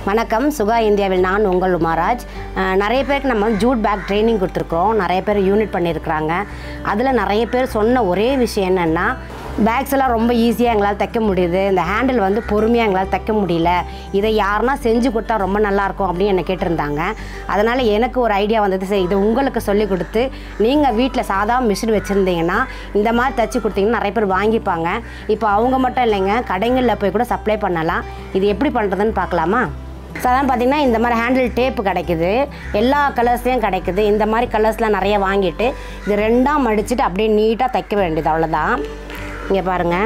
வணக்கம் சுகா இந்தியாவில் நான் உங்கள் உமாராஜ் அஹ், நிறைய பேருக்கு நம்ம ஜூட் பேக் ட்ரைனிங் கொடுத்துருக்குறோம் நிறைய பேர் யூனிட் பண்ணியிருக்கிறாங்க அதில் நிறைய பேர் சொன்ன ஒரே விஷயம் என்னென்னா பேக்ஸ் எல்லாம் ரொம்ப ஈஸியாக எங்களால் தைக்க முடியுது இந்த ஹேண்டில் வந்து பொறுமையாக எங்களால் தைக்க முடியல இதை யாருன்னா செஞ்சு கொடுத்தா ரொம்ப நல்லாயிருக்கும் அப்படின்னு என்னை கேட்டிருந்தாங்க அதனால் எனக்கு ஒரு ஐடியா வந்தது சரி இது உங்களுக்கு சொல்லி கொடுத்து நீங்கள் வீட்டில் சாதா மிஷின் வச்சுருந்தீங்கன்னா இந்த மாதிரி தைச்சி கொடுத்தீங்கன்னா நிறைய பேர் வாங்கிப்பாங்க இப்போ அவங்க மட்டும் இல்லைங்க கடைகளில் போய் கூட சப்ளை பண்ணலாம் இது எப்படி பண்ணுறதுன்னு பார்க்கலாமா சாதாரண பார்த்தீங்கன்னா இந்த மாதிரி ஹேண்டில் டேப்பு கிடைக்குது எல்லா கலர்ஸ்லேயும் கிடைக்குது இந்த மாதிரி கலர்ஸ்லாம் நிறைய வாங்கிட்டு இது ரெண்டாக மடிச்சுட்டு அப்படியே நீட்டாக தைக்க வேண்டியது அவ்வளோதான் இங்கே பாருங்கள்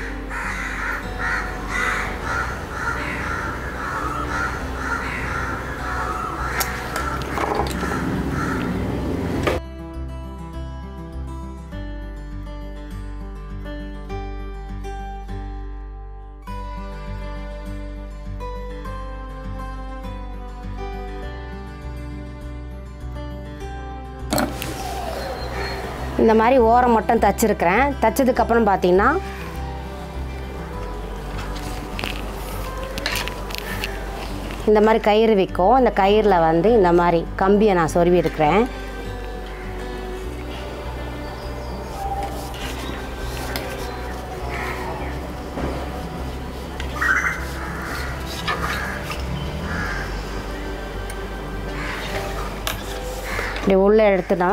இந்த மாதிரி ஓரம் மட்டும் தச்சிருக்கிறேன் தச்சதுக்கப்புறம் பார்த்தீங்கன்னா இந்த மாதிரி கயிறு விற்கும் இந்த கயிறில் வந்து இந்த மாதிரி கம்பியை நான் சொருவி இருக்கிறேன் இப்படி உள்ளே எடுத்துனா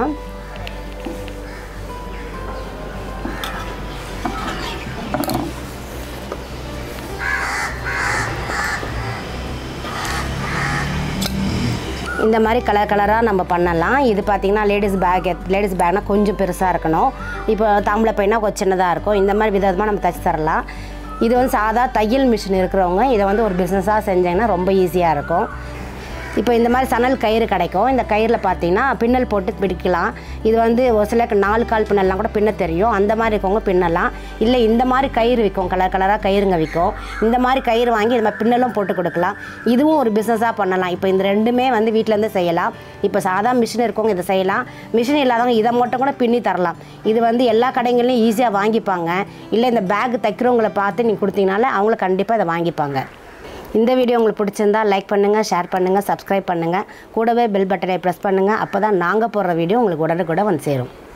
இந்த மாதிரி கலர் கலராக நம்ம பண்ணலாம் இது பார்த்திங்கன்னா லேடிஸ் பேக் லேடிஸ் பேக்னா கொஞ்சம் பெருசாக இருக்கணும் இப்போ தாம்பளை பையனா கொஞ்சம் சின்னதாக இருக்கும் இந்த மாதிரி விதமாக நம்ம தச்சு தரலாம் இது வந்து சாதா தையல் மிஷின் இருக்கிறவங்க இதை வந்து ஒரு பிஸ்னஸாக செஞ்சாங்கன்னா ரொம்ப ஈஸியாக இருக்கும் இப்போ இந்த மாதிரி சணல் கயிறு கிடைக்கும் இந்த கயிறில் பார்த்தீங்கன்னா பின்னல் போட்டு பிடிக்கலாம் இது வந்து ஒரு சிலருக்கு நாலு கால் பின்னல்லாம் கூட பின்ன தெரியும் அந்த மாதிரி இருக்கவங்க பின்னலாம் இல்லை இந்த மாதிரி கயிறு விற்கும் கலர் கலராக கயிறுங்க விற்கும் இந்த மாதிரி கயிறு வாங்கி இது மாதிரி பின்னலும் போட்டு கொடுக்கலாம் இதுவும் ஒரு பிஸ்னஸாக பண்ணலாம் இப்போ இந்த ரெண்டுமே வந்து வீட்டிலேருந்து செய்யலாம் இப்போ சாதா மிஷின் இருக்கவங்க இதை செய்யலாம் மிஷின் இல்லாதவங்க இதை மட்டும் கூட பின்னி தரலாம் இது வந்து எல்லா கடைகள்லையும் ஈஸியாக வாங்கிப்பாங்க இல்லை இந்த பேக் தைக்கிறவங்கள பார்த்து நீங்கள் கொடுத்தீங்கனால அவங்கள கண்டிப்பாக இதை வாங்கிப்பாங்க இந்த வீடியோ உங்களுக்கு பிடிச்சிருந்தா லைக் பண்ணுங்கள் ஷேர் பண்ணுங்கள் சப்ஸ்கிரைப் பண்ணுங்கள் கூடவே பெல் பட்டனை ப்ரெஸ் பண்ணுங்கள் அப்போ தான் நாங்கள் போடுற வீடியோ உங்களுக்கு உடனுக்குடன் வந்து சேரும்